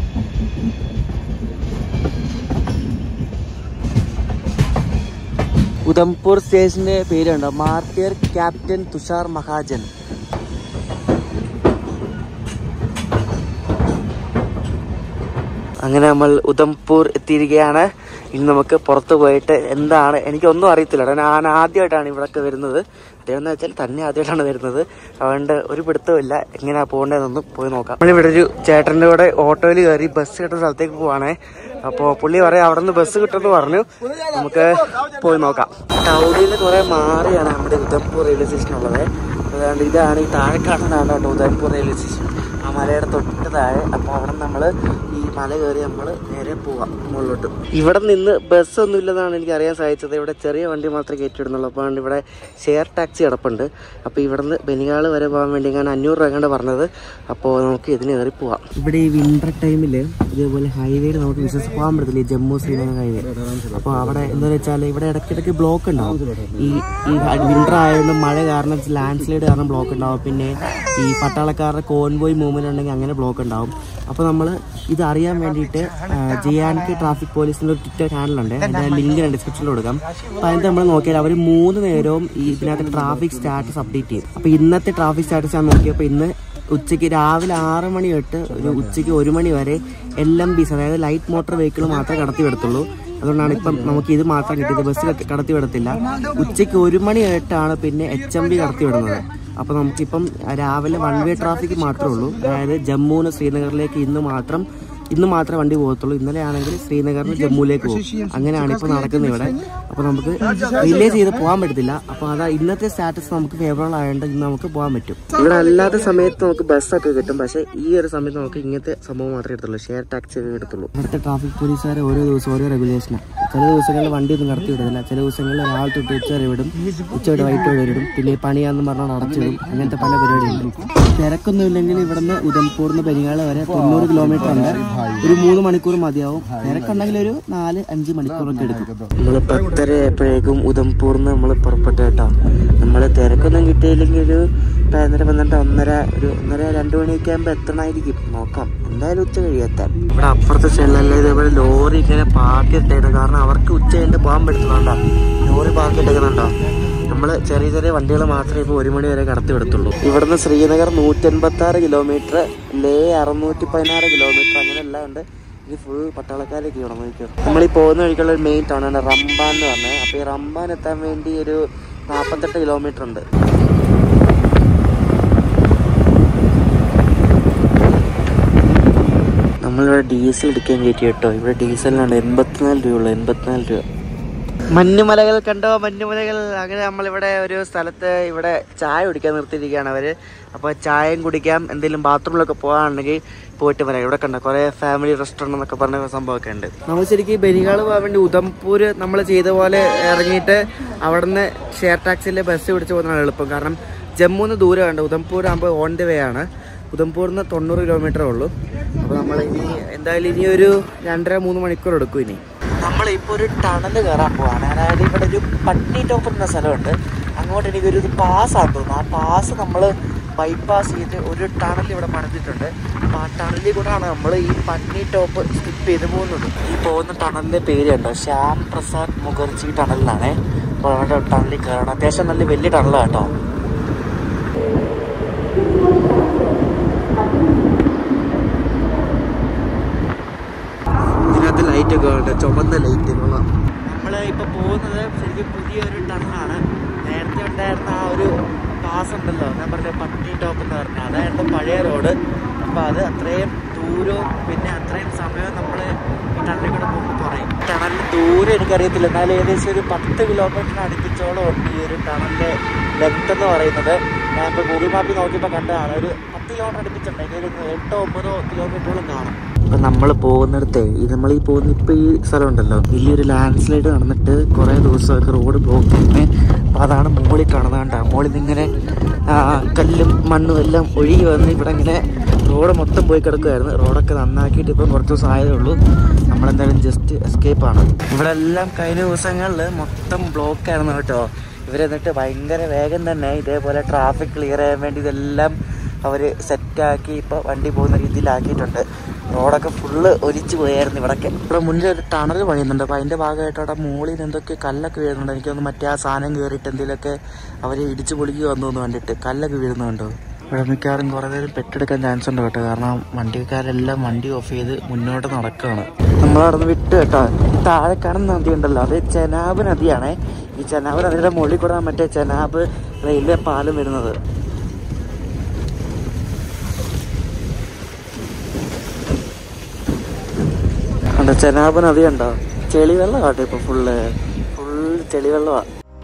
ഉദംപൂർ സ്റ്റേഷന്റെ പേരുണ്ടോ മാർട്ടിയർ ക്യാപ്റ്റൻ തുഷാർ മഹാജൻ അങ്ങനെ നമ്മൾ ഉദംപൂർ എത്തിയിരിക്കുകയാണ് ഇനി നമുക്ക് പുറത്ത് പോയിട്ട് എന്താണ് എനിക്കൊന്നും അറിയത്തില്ല കാരണം ഞാൻ ആദ്യമായിട്ടാണ് ഇവിടൊക്കെ വരുന്നത് അദ്ദേഹം വെച്ചാൽ തന്നെ ആദ്യമായിട്ടാണ് വരുന്നത് അതുകൊണ്ട് ഒരു പിടുത്തമില്ല എങ്ങനെയാ പോകേണ്ടതെന്നൊന്നും പോയി നോക്കാം നമ്മളിവിടെ ഒരു ചേട്ടൻ്റെ കൂടെ ഓട്ടോയിൽ കയറി ബസ് കിട്ടുന്ന സ്ഥലത്തേക്ക് പോവാണേ അപ്പോൾ പുള്ളി പറയാം അവിടെ നിന്ന് ബസ് കിട്ടുമെന്ന് പറഞ്ഞു നമുക്ക് പോയി നോക്കാം ടൗണിൽ നിന്ന് കുറെ മാറിയാണ് നമ്മുടെ ഉദംപൂർ റെയിൽവേ സ്റ്റേഷൻ ഉള്ളത് അതുകൊണ്ട് ഇതാണ് ഈ താഴെ കാണുന്നതാണ് കേട്ടോ ഉദംപൂർ റെയിൽവേ സ്റ്റേഷൻ ആ മലയുടെ തൊട്ട് താഴെ അപ്പോൾ അവിടെ നമ്മൾ ഈ മല കയറി നമ്മൾ നേരെ പോവാം മുകളിലോട്ട് ഇവിടെ നിന്ന് ബസ് ഒന്നും ഇല്ലെന്നാണ് എനിക്ക് അറിയാൻ സാധിച്ചത് ഇവിടെ ചെറിയ വണ്ടി മാത്രമേ കയറ്റിവിടുന്നുള്ളൂ അപ്പോൾ അതുകൊണ്ട് ഇവിടെ ഷെയർ ടാക്സി കിടപ്പുണ്ട് അപ്പോൾ ഇവിടെ നിന്ന് ബനികാൾ വരെ പോകാൻ വേണ്ടി ഞാൻ അഞ്ഞൂറ് രൂപ കണ്ട് പറഞ്ഞത് അപ്പോൾ നമുക്ക് ഇതിന് കയറി പോവാം ഇവിടെ ഈ വിന്റർ ടൈമിൽ ഇതേപോലെ ഹൈവേയിൽ നമുക്ക് വിശ്വസിച്ച് പോകാൻ പറ്റത്തില്ല ഈ ജമ്മു ശ്രീനഗർ ഹൈവേ അപ്പോൾ അവിടെ എന്താ വെച്ചാൽ ഇവിടെ ഇടയ്ക്കിടയ്ക്ക് ബ്ലോക്ക് ഉണ്ടാവും ഈ ഈ വിന്റർ ആയതുകൊണ്ട് മഴ കാരണം ലാൻഡ് സ്ലൈഡ് കാരണം ബ്ലോക്ക് ഉണ്ടാവും പിന്നെ ഈ പട്ടാളക്കാരുടെ കോൺവോയ് മൂവ്മെന്റ് ഉണ്ടെങ്കിൽ അങ്ങനെ ബ്ലോക്ക് ഉണ്ടാവും അപ്പോൾ നമ്മൾ ഇത് അറിയാൻ വേണ്ടിയിട്ട് ജെ ആൻഡ് കെ ട്രാഫിക് പോലീസിൻ്റെ ഒരു ട്വിറ്റർ ചാനലുണ്ട് അതിൻ്റെ ലിങ്ക് ഞാൻ ഡിസ്ക്രിപ്ഷനിൽ കൊടുക്കാം അപ്പോൾ അതിൻ്റെ നമ്മൾ നോക്കിയാൽ അവർ മൂന്ന് നേരവും ഈ ഇതിനകത്ത് ട്രാഫിക് സ്റ്റാറ്റസ് അപ്ഡേറ്റ് ചെയ്യും അപ്പോൾ ഇന്നത്തെ ട്രാഫിക് സ്റ്റാറ്റസ് ഞാൻ നോക്കിയപ്പോൾ ഇന്ന് ഉച്ചയ്ക്ക് രാവിലെ ആറ് മണി തൊട്ട് ഒരു ഉച്ചയ്ക്ക് ഒരു മണി വരെ എൽ എം ബിസ് അതായത് ലൈറ്റ് മോട്ടോർ വെഹിക്കിൾ മാത്രമേ കടത്തി വിടത്തുള്ളൂ അതുകൊണ്ടാണ് ഇപ്പം നമുക്ക് ഇത് മാത്രം കിട്ടിയത് ബസ് ക- കടത്തി വിടത്തില്ല ഉച്ചയ്ക്ക് ഒരു മണി ആയിട്ടാണ് പിന്നെ എച്ച് എം ബി കടത്തി വിടുന്നത് അപ്പോൾ നമുക്കിപ്പം രാവിലെ വൺ വേ ട്രാഫിക് മാത്രമേ ഉള്ളൂ അതായത് ജമ്മുവിന് ശ്രീനഗറിലേക്ക് ഇന്ന് മാത്രം ഇന്ന് മാത്രമേ വണ്ടി പോകത്തുള്ളൂ ഇന്നലെ ആണെങ്കിൽ ശ്രീനഗറിന് ജമ്മുവിലേക്ക് പോകും അങ്ങനെയാണ് ഇപ്പോൾ നടക്കുന്നത് ഇവിടെ അപ്പോൾ നമുക്ക് റിലേ ചെയ്ത് പോകാൻ പറ്റത്തില്ല അപ്പോൾ അതാ ഇന്നത്തെ സ്റ്റാറ്റസ് നമുക്ക് ഫേവറബിൾ ആയതുകൊണ്ട് ഇന്ന് നമുക്ക് പോകാൻ പറ്റും ഇവിടെ അല്ലാത്ത സമയത്ത് നമുക്ക് ബസ്സൊക്കെ കിട്ടും പക്ഷേ ഈ ഒരു സമയത്ത് നമുക്ക് ഇങ്ങനത്തെ സംഭവം മാത്രമേ എടുത്തുള്ളൂ ഷെയർ ടാക്സി ഒക്കെ എടുത്തുള്ളൂ ഇവിടുത്തെ ട്രാഫിക് പോലീസുകാരെ ഓരോ ദിവസം ഓരോ റെഗുലേഷനാണ് ചില ദിവസങ്ങളിൽ വണ്ടി ഒന്നും കടത്തി വിടുന്നില്ല ചില ദിവസങ്ങളിൽ രാവിലെ തൊട്ട് ഉച്ച വരെ വിടും ഉച്ച തൊട്ട് വൈകിട്ട് വരെ വിടും പിന്നെ ഈ പണിയാന്ന് പറഞ്ഞാൽ അടച്ചു വിടും അങ്ങനത്തെ പല പരിപാടിയുണ്ട് തിരക്കൊന്നും ഇല്ലെങ്കിൽ ഇവിടുന്ന് ഉദംപൂർന്ന് പെരിങ്ങാള് വരെ തൊണ്ണൂറ് കിലോമീറ്റർ ഉണ്ട് ഒരു മൂന്ന് മണിക്കൂർ മതിയാവും തിരക്കുണ്ടെങ്കിൽ ഒരു നാല് അഞ്ച് മണിക്കൂറൊക്കെ എടുക്കും നമ്മള് പത്തര ആയപ്പോഴേക്കും ഉദംപൂർന്ന് നമ്മൾ പുറപ്പെട്ടു കേട്ടോ നമ്മള് തിരക്കൊന്നും കിട്ടിയില്ലെങ്കിൽ ഒരു പതിനൊന്നര പന്ത്രണ്ട് ഒന്നര ഒരു ഒന്നര രണ്ടു മണിയൊക്കെ ആകുമ്പോ എത്തണമായിരിക്കും നോക്കാം എന്തായാലും ഉച്ച കഴിയെത്താൻ ഇവിടെ അപ്പുറത്തെ സൈഡിലല്ല ഇതേപോലെ ലോറി ഇങ്ങനെ പാർക്ക് ഇട്ടേക്കണം കാരണം അവർക്ക് ഉച്ച കഴിഞ്ഞിട്ട് പോകാൻ പറ്റുന്നുണ്ടോ ലോറി പാർക്ക് ഇട്ടേക്കുന്നുണ്ടോ നമ്മള് ചെറിയ ചെറിയ വണ്ടികൾ മാത്രമേ ഇപ്പോൾ ഒരു മണി വരെ കടത്തി വിടത്തുള്ളൂ ഇവിടുന്ന് ശ്രീനഗർ നൂറ്റൻപത്തി ആറ് കിലോമീറ്റർ ലേ അറുന്നൂറ്റി പതിനാറ് കിലോമീറ്റർ അങ്ങനെ എല്ലാം ഉണ്ട് ഇത് ഫുൾ പട്ടാളക്കാരൊക്കെ വേണം നോക്കിയോ നമ്മൾ ഈ പോകുന്ന വഴിക്കുള്ള ഒരു മെയിൻ ടൗൺ ആണ് റംബാൻ എന്ന് പറഞ്ഞത് അപ്പോൾ ഈ റംബാൻ എത്താൻ വേണ്ടി ഒരു നാൽപ്പത്തെട്ട് കിലോമീറ്റർ ഉണ്ട് നമ്മളിവിടെ ഡീസൽ എടുക്കാൻ കയറ്റി കേട്ടോ ഇവിടെ ഡീസലിനാണ് എൺപത്തിനാല് രൂപയുള്ളൂ എൺപത്തിനാല് രൂപ മഞ്ഞുമലകൾ കണ്ടോ മഞ്ഞുമലകൾ അങ്ങനെ നമ്മളിവിടെ ഒരു സ്ഥലത്ത് ഇവിടെ ചായ കുടിക്കാൻ നിർത്തിയിരിക്കുകയാണ് അവര് അപ്പോൾ ചായയും കുടിക്കാം എന്തെങ്കിലും ബാത്റൂമിലൊക്കെ പോകാനുണ്ടെങ്കിൽ പോയിട്ട് വരാം ഇവിടെ കണ്ടോ കുറേ ഫാമിലി റെസ്റ്റോറൻറ്റ് എന്നൊക്കെ പറഞ്ഞ സംഭവമൊക്കെ ഉണ്ട് നമ്മൾ ശരിക്കും ബനികാൾ പോകാൻ വേണ്ടി ഉദംപൂർ നമ്മൾ ചെയ്ത പോലെ ഇറങ്ങിയിട്ട് അവിടുന്ന് ഷെയർ ടാക്സിയിലെ ബസ് പിടിച്ച് പോകുന്നതാണ് എളുപ്പം കാരണം ജമ്മുന്ന് ദൂരമുണ്ട് ഉദംപൂർ ആകുമ്പോൾ ഓൺ ദി വേ ആണ് ഉദംപൂരിൽ നിന്ന് തൊണ്ണൂറ് കിലോമീറ്റർ ഉള്ളൂ അപ്പോൾ നമ്മൾ ഇനി എന്തായാലും ഇനി ഒരു രണ്ടര മൂന്ന് മണിക്കൂർ എടുക്കും ഇനി നമ്മളിപ്പോൾ ഒരു ടണൽ കയറാൻ പോവാണ് അതായത് ഇവിടെ ഒരു പട്ടി ടോപ്പ് എന്ന സ്ഥലമുണ്ട് അങ്ങോട്ട് എനിക്കൊരു ഇത് പാസ്സാന്ന് തോന്നുന്നു ആ പാസ് നമ്മൾ ബൈപ്പാസ് ചെയ്ത് ഒരു ടണൽ ഇവിടെ പണിതിട്ടുണ്ട് അപ്പോൾ ആ ടണലിൽ കൂടെയാണ് നമ്മൾ ഈ പന്നി ടോപ്പ് സ്കിപ്പ് ചെയ്ത് പോകുന്നത് ഈ പോകുന്ന ടണലിൻ്റെ പേര് കണ്ടോ ശ്യാം പ്രസാദ് മുഖർജി ടണലിലാണ് അപ്പോൾ അവിടെ ടണലിൽ കയറണം അത്യാവശ്യം നല്ല വലിയ ടണലാണ് കേട്ടോ ഇതിനകത്ത് ലൈറ്റ് ഒക്കെ ഉണ്ട് ചുമന്ന ലൈറ്റ് നമ്മൾ ഇപ്പൊ പോകുന്നത് ശരിക്കും പുതിയൊരു ടണ്ണാണ് നേരത്തെ ഉണ്ടായിരുന്ന ആ ഒരു പാസ് ഉണ്ടല്ലോ ഞാൻ പറഞ്ഞ പട്ടി ടോപ്പ് എന്ന് പറഞ്ഞ അതായിരുന്നു പഴയ റോഡ് അപ്പൊ അത് അത്രയും ദൂരവും പിന്നെ അത്രയും സമയവും നമ്മൾ ഈ ടണ്ണിൽ കൂടെ പോകുമ്പോൾ പറയും ടണലിന് ദൂരം എനിക്കറിയത്തില്ല എന്നാലും ഏകദേശം ഒരു പത്ത് കിലോമീറ്ററിന് അടുപ്പിച്ചോളം ഉണ്ട് ഈ ഒരു ടണലിന്റെ ലെങ്ത് എന്ന് പറയുന്നത് ഞാൻ ഇപ്പോൾ ഗൂഗിൾ മാപ്പിൽ നോക്കിയപ്പോൾ കണ്ടതാണ് ഒരു പത്ത് കിലോമീറ്റർ അടുപ്പിച്ചുണ്ട് ഒരു എട്ടോ ഒമ്പതോ കിലോമീറ്ററോളം കാണും ഇപ്പൊ നമ്മൾ പോകുന്നിടത്തെ ഇത് നമ്മൾ ഈ പോകുന്ന ഇപ്പൊ ഈ സ്ഥലം ഉണ്ടല്ലോ വലിയൊരു ലാൻഡ് സ്ലൈഡ് നടന്നിട്ട് കുറെ ദിവസമൊക്കെ റോഡ് ബ്ലോക്ക് ചെയ്യുന്നത് അപ്പൊ അതാണ് മുകളിൽ കാണുന്നത് കണ്ട മുകളിൽ നിന്ന് ഇങ്ങനെ ആ, കല്ലും മണ്ണും എല്ലാം ഒഴുകി വന്ന് ഇവിടെ ഇങ്ങനെ റോഡ് മൊത്തം പോയി കിടക്കുമായിരുന്നു റോഡൊക്കെ നന്നാക്കിയിട്ട് ഇപ്പം കുറച്ച് ദിവസം ആയതേ ഉള്ളൂ നമ്മളെന്തായാലും ജസ്റ്റ് എസ്കേപ്പ് ആണ് ഇവിടെ എല്ലാം കഴിഞ്ഞ ദിവസങ്ങളിൽ മൊത്തം ബ്ലോക്ക് ആയിരുന്നു കേട്ടോ ഇവരെന്നിട്ട് ഭയങ്കര വേഗം തന്നെ ഇതേപോലെ ട്രാഫിക് ക്ലിയർ ചെയ്യാൻ വേണ്ടി ഇതെല്ലാം അവർ സെറ്റാക്കി ഇപ്പോൾ വണ്ടി പോകുന്ന രീതിയിലാക്കിയിട്ടുണ്ട് റോഡൊക്കെ ഫുള്ള് ഒലിച്ചു പോയായിരുന്നു ഇവിടൊക്കെ ഇവിടെ മുന്നിൽ ഒരു ടണൽ പണിയുന്നുണ്ട് അപ്പോൾ അതിൻ്റെ ഭാഗമായിട്ട് അവിടെ മുകളിൽ നിന്ന് എന്തൊക്കെ കല്ലൊക്കെ വീഴുന്നുണ്ട് എനിക്കൊന്ന് മറ്റേ ആ സാധനം കയറിയിട്ട് എന്തെങ്കിലുമൊക്കെ അവർ ഇടിച്ചു പൊളിക്കുക വന്നു കണ്ടിട്ട് കല്ലൊക്കെ വീഴുന്നുണ്ടോ ഇവിടെ മിക്കവാറും കുറേ നേരം പെട്ടെടുക്കാൻ ചാൻസ് ഉണ്ട് കേട്ടോ കാരണം വണ്ടിക്കാരെല്ലാം വണ്ടി ഓഫ് ചെയ്ത് മുന്നോട്ട് നടക്കുകയാണ് നമ്മളവിടുന്ന് വിട്ട് കേട്ടോ ഈ താഴെ കാണുന്ന നദി ഉണ്ടല്ലോ അത് ചെനാബ് നദിയാണേ ഈ ചെനാബ് നദിയുടെ മുകളിൽ കൂടെ മറ്റേ ചെനാബ് റെയിൽവേ പാലം വരുന്നത് കണ്ടോ ചെനാബ് നദി കണ്ടോ ചെളിവെള്ളം കേട്ടോ ഇപ്പൊ ഫുള്ള് ഫുൾ ചെളിവെള്ളമാ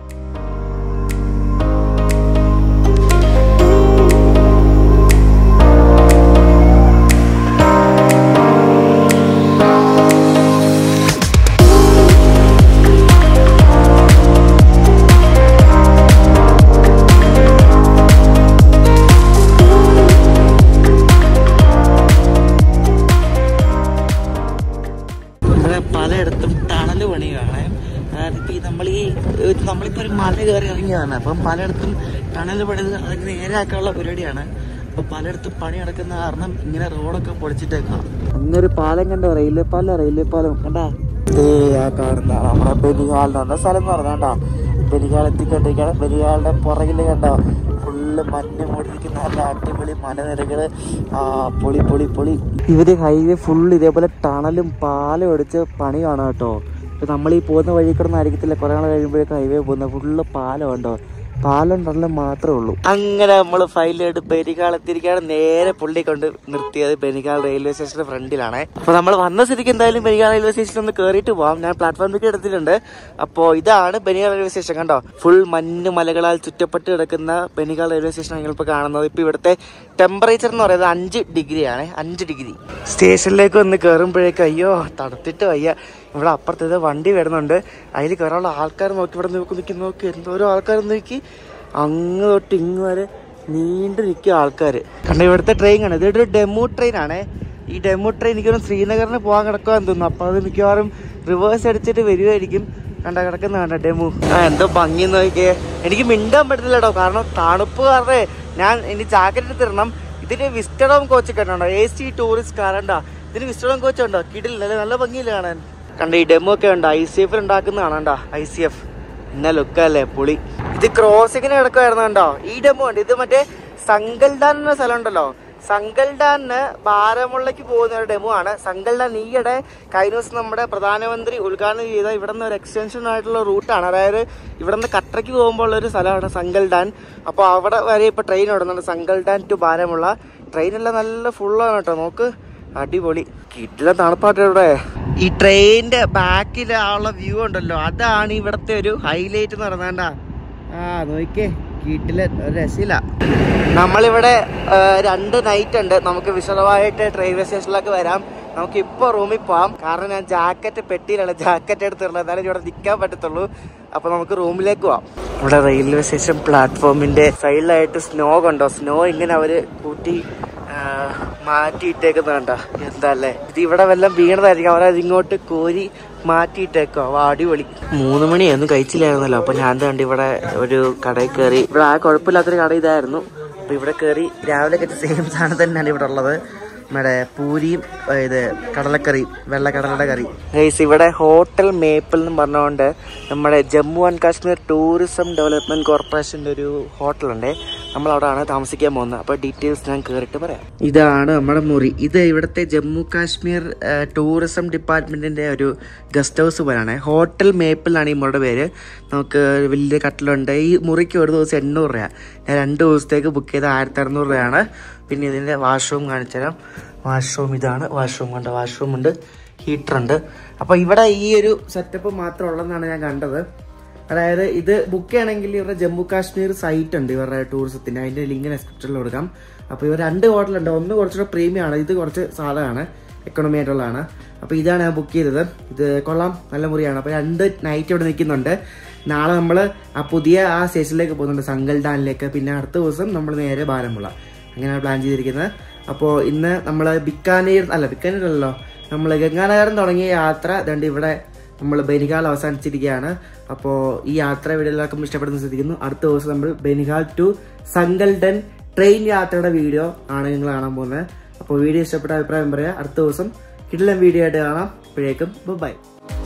ഇവിടെ പലയിടത്തും ടണൽ പണിയാണ് അതായത് ഇപ്പൊ ഈ നമ്മൾ ഈ ഒരു നമ്മളിപ്പോ ഒരു മല കയറി ഇറങ്ങിയതാണ് അപ്പം പലയിടത്തും ടണൽ പണിത് അതൊക്കെ നേരെയാക്കാനുള്ള പരിപാടിയാണ് അപ്പൊ പലയിടത്തും പണി നടക്കുന്ന കാരണം ഇങ്ങനെ റോഡൊക്കെ പൊളിച്ചിട്ടേക്കാം ഇന്നൊരു പാലം കണ്ടോ റെയിൽവേ പാലം റെയിൽവേ പാലം കണ്ടാ ഏ ആ കാണുന്ന നമ്മുടെ ബനിഹാൽ എന്ന് പറഞ്ഞ സ്ഥലം എന്ന് പറഞ്ഞാ ബനിഹാൾ എത്തിക്കൊണ്ടിരിക്കുകയാണ് ബനിഹാളിന്റെ പുറകില് കണ്ടോ ഫുള്ള് മഞ്ഞ് മൂടിയിരിക്കുന്ന നല്ല അടിപൊളി മലനിരകള് ആ പൊളി പൊളി പൊളി ഇവര് ഹൈവേ ഫുള്ള് ഇതേപോലെ ടണലും പാലും അടിച്ച് പണി കാണാം കേട്ടോ ഇപ്പൊ നമ്മൾ ഈ പോകുന്ന വഴി കിടന്ന് ആയിരിക്കത്തില്ല കുറെ നാൾ കഴിയുമ്പോഴേക്കും ഹൈവേ പോകുന്ന ഫുള്ള് പാലം ഉണ്ടോ പാലം ടണലും മാത്രമേ ഉള്ളൂ അങ്ങനെ നമ്മൾ ഫൈലായിട്ട് ബനികാൾ എത്തിയിരിക്കുകയാണ് നേരെ പുള്ളി കൊണ്ട് നിർത്തിയത് ബനികാൾ റെയിൽവേ സ്റ്റേഷന്റെ ഫ്രണ്ടിലാണ് അപ്പൊ നമ്മൾ വന്ന സ്ഥിതിക്ക് എന്തായാലും ബനികാൾ റെയിൽവേ സ്റ്റേഷനിൽ ഒന്ന് കയറിയിട്ട് പോവാം ഞാൻ പ്ലാറ്റ്ഫോം ടിക്കറ്റ് എടുത്തിട്ടുണ്ട് അപ്പോൾ ഇതാണ് ബനികാൾ റെയിൽവേ സ്റ്റേഷൻ കണ്ടോ ഫുൾ മഞ്ഞ് മലകളാൽ ചുറ്റപ്പെട്ട് കിടക്കുന്ന ബനികാൾ റെയിൽവേ സ്റ്റേഷൻ നിങ്ങളിപ്പോൾ കാണുന്നത് ഇപ്പോൾ ഇവിടുത്തെ ടെമ്പറേച്ചർ എന്ന് പറയുന്നത് അഞ്ച് ഡിഗ്രിയാണ് അഞ്ച് ഡിഗ്രി സ്റ്റേഷനിലേക്ക് ഒന്ന് കയറുമ്പോഴേക്കും അയ്യോ തണുത്തിട്ട് വയ്യ ഇവിടെ അപ്പുറത്തേത് വണ്ടി വരുന്നുണ്ട് അതിൽ കയറാനുള്ള ആൾക്കാർ നോക്കി ഇവിടെ നോക്കി നിൽക്കി നോക്കി എന്തോരോ ആൾക്കാർ നോക്കി അങ്ങ് തൊട്ട് ഇങ്ങ് വരെ നീണ്ടു നിൽക്കുക ആൾക്കാർ കണ്ട ഇവിടുത്തെ ട്രെയിൻ ആണ് ഇതൊരു ഡെമോ ട്രെയിൻ ആണ് ഈ ഡെമോ ട്രെയിൻ എനിക്കൊരു ശ്രീനഗറിന് പോകാൻ കിടക്കുവാന്ന് തോന്നുന്നു അപ്പോൾ അത് മിക്കവാറും റിവേഴ്സ് അടിച്ചിട്ട് വരുമായിരിക്കും കണ്ട കിടക്കുന്ന കണ്ട ഡെമു ആ എന്തോ ഭംഗി നോക്കിയേ എനിക്ക് മിണ്ടാൻ പറ്റുന്നില്ല കേട്ടോ കാരണം തണുപ്പ് കാരണം ഞാൻ ഇനി ജാക്കറ്റ് എടുത്തിടണം ഇതിന് വിസ്റ്റഡോം കോച്ച് ഒക്കെ ഉണ്ടോ എ സി ടൂറിസ്റ്റ് കാറണ്ട ഇതിന് വിസ്റ്റഡോം കോച്ച് ഉണ്ടോ കിടില്ല നല്ല ഭംഗിയില്ല കാണാൻ കണ്ട ഈ ഡെമോ ഒക്കെ ഉണ്ട് ഐ സി എഫിൽ ഉണ്ടാക്കുന്ന കാണാണ്ട ഐ സി എഫ് ഇന്ന ലുക്കല്ലേ പുളി ഇത് ക്രോസിങ്ങിന് കിടക്കുമായിരുന്നു കണ്ടോ ഈ ഡെമോ ഉണ്ട് ഇത് മറ്റേ സങ്കൽഡാൻ എന്ന സ്ഥലം ഉണ്ടല്ലോ സങ്കൽഡാന് ബാരമുള്ളക്ക് പോകുന്ന ഒരു ഡെമോ ആണ് സങ്കൽഡാൻ ഈയിടെ കഴിഞ്ഞ ദിവസം നമ്മുടെ പ്രധാനമന്ത്രി ഉദ്ഘാടനം ചെയ്ത ഇവിടെ നിന്ന് ഒരു എക്സ്റ്റൻഷൻ ആയിട്ടുള്ള റൂട്ടാണ് അതായത് ഇവിടെ നിന്ന് കട്ടറയ്ക്ക് പോകുമ്പോൾ ഉള്ള ഒരു സ്ഥലമാണ് സങ്കൽഡാൻ അപ്പോൾ അവിടെ വരെ ഇപ്പോൾ ട്രെയിൻ ഓടുന്നുണ്ട് സങ്കൽഡാൻ ടു ബാരമുള്ള ട്രെയിനെല്ലാം നല്ല ഫുള്ളാണ് കേട്ടോ നോക്ക് അടിപൊളി കിട്ടില്ല തണുപ്പാട്ട് ഇവിടെ ഈ ട്രെയിനിന്റെ ബാക്കിൽ ഉള്ള വ്യൂ ഉണ്ടല്ലോ അതാണ് ഇവിടത്തെ ഒരു ഹൈലൈറ്റ് എന്ന് പറഞ്ഞാണ്ടാ ആ നോക്കിയേ വീട്ടില് ഒരു രസമില്ല നമ്മളിവിടെ ആ, രണ്ട് നൈറ്റ് ഉണ്ട് നമുക്ക് വിശദമായിട്ട് റെയിൽവേ സ്റ്റേഷനിലേക്ക് വരാം നമുക്ക് ഇപ്പോൾ റൂമിൽ പോവാം കാരണം ഞാൻ ജാക്കറ്റ് പെട്ടിയിലാണ് ജാക്കറ്റ് എടുത്തിട്ടുള്ളത് എന്നാലും ഇവിടെ നിൽക്കാൻ പറ്റത്തുള്ളൂ അപ്പൊ നമുക്ക് റൂമിലേക്ക് പോവാം ഇവിടെ റെയിൽവേ സ്റ്റേഷൻ പ്ലാറ്റ്ഫോമിന്റെ സൈഡിലായിട്ട് സ്നോ കണ്ടോ സ്നോ ഇങ്ങനെ അവര് കൂട്ടി ആ, മാറ്റിയിട്ടേക്കുന്ന കണ്ട എന്താ അല്ലേ ഇത് ഇവിടെ വല്ലതും വീണതായിരിക്കും അവരത് ഇങ്ങോട്ട് കോരി മാറ്റിയിട്ടേക്കോ വാ അടിപൊളി മൂന്ന് മണിയൊന്നും കഴിച്ചില്ലായിരുന്നല്ലോ അപ്പൊ ഞാൻ കണ്ട് ഇവിടെ ഒരു കടയിൽ കയറി ഇവിടെ ആ കുഴപ്പമില്ലാത്തൊരു കട ഇതായിരുന്നു അപ്പൊ ഇവിടെ കയറി രാവിലെ കഴിച്ച സെയിം സാധനം തന്നെയാണ് ഇവിടെ ഉള്ളത് നമ്മുടെ പൂരിയും ഏ, ഇത് കടലക്കറി വെള്ള കടലയുടെ കറി ഗൈസ് ഇവിടെ ഹോട്ടൽ മേപ്പിൾ എന്ന് പറഞ്ഞുകൊണ്ട് നമ്മുടെ Jammu and Kashmir tourism development കോർപ്പറേഷന്റെ ഒരു ഹോട്ടലുണ്ട് നമ്മൾ അവിടെയാണ് താമസിക്കാൻ പോകുന്നത് അപ്പോൾ ഡീറ്റെയിൽസ് ഞാൻ കയറിയിട്ട് പറയാം ഇതാണ് നമ്മുടെ മുറി ഇത് ഇവിടുത്തെ ജമ്മു കാശ്മീർ ഏ, ടൂറിസം ഡിപ്പാർട്ട്മെന്റിന്റെ ഒരു ഗസ്റ്റ് ഹൗസ് പോലെയാണ് ഹോട്ടൽ മേപ്പിൾ എന്നാണ് ഈ മുറിയുടെ പേര് നമുക്ക് വലിയ കട്ടിലുണ്ട് ഈ മുറിക്ക് ഒരു ദിവസം എണ്ണൂറ് രൂപ ഞാൻ രണ്ട് ദിവസത്തേക്ക് ബുക്ക് ചെയ്ത് ആയിരത്തി അറുന്നൂറ് രൂപയാണ് പിന്നെ ഇതിന്റെ വാഷ്റൂം കാണിച്ചു തരാം വാഷ്റൂം ഇതാണ് വാഷ്റൂം കണ്ട വാഷ്റൂം ഉണ്ട് ഹീറ്റർ ഉണ്ട് അപ്പൊ ഇവിടെ ഈ ഒരു സെറ്റപ്പ് മാത്രം ഉള്ളതെന്നാണ് ഞാൻ കണ്ടത് അതായത് ഇത് ബുക്ക് ചെയ്യണമെങ്കിൽ ഇവരുടെ ജമ്മു കാശ്മീർ സൈറ്റ് ഉണ്ട് ഇവരുടെ ടൂറിസത്തിന്റെ അതിന്റെ ലിങ്ക് ഡിസ്ക്രിപ്ഷനിൽ കൊടുക്കാം അപ്പൊ ഇവർ രണ്ട് ഹോട്ടലുണ്ട് ഒന്ന് കുറച്ചുകൂടെ പ്രീമിയം ആണ് ഇത് കുറച്ച് സാധാരണ എക്കണോമി ആയിട്ടുള്ളതാണ് അപ്പൊ ഇതാണ് ഞാൻ ബുക്ക് ചെയ്തത് ഇത് കൊള്ളാം നല്ല മുറിയാണ് അപ്പൊ രണ്ട് നൈറ്റ് ഇവിടെ നിൽക്കുന്നുണ്ട് നാളെ നമ്മൾ ആ പുതിയ ആ സ്റ്റേഷനിലേക്ക് പോകുന്നുണ്ട് സങ്കൽ ഡാനിലേക്ക് പിന്നെ അടുത്ത ദിവസം നമ്മൾ നേരെ ബാരമുള്ള അങ്ങനെയാണ് പ്ലാൻ ചെയ്തിരിക്കുന്നത് അപ്പോൾ ഇന്ന് നമ്മൾ ബിക്കാനീർ അല്ല ബിക്കാനീർ അല്ലല്ലോ നമ്മൾ ഗംഗാനഗരം തുടങ്ങിയ യാത്ര ദണ്ട് ഇവിടെ നമ്മൾ ബനിഹാൽ അവസാനിച്ചിരിക്കുകയാണ് അപ്പോൾ ഈ യാത്ര ഇവിടെ എല്ലാവർക്കും ഇഷ്ടപ്പെടുന്ന ശ്രദ്ധിക്കുന്നു അടുത്ത ദിവസം നമ്മൾ ബനിഹാൽ ടു സങ്കൽഡൻ ട്രെയിൻ യാത്രയുടെ വീഡിയോ ആണ് നിങ്ങൾ കാണാൻ പോകുന്നത് അപ്പോൾ വീഡിയോ ഇഷ്ടപ്പെട്ട അഭിപ്രായം പറയാം അടുത്ത ദിവസം കിടിലൻ വീഡിയോ ആയിട്ട് കാണാം അപ്പോഴേക്കും ബൈ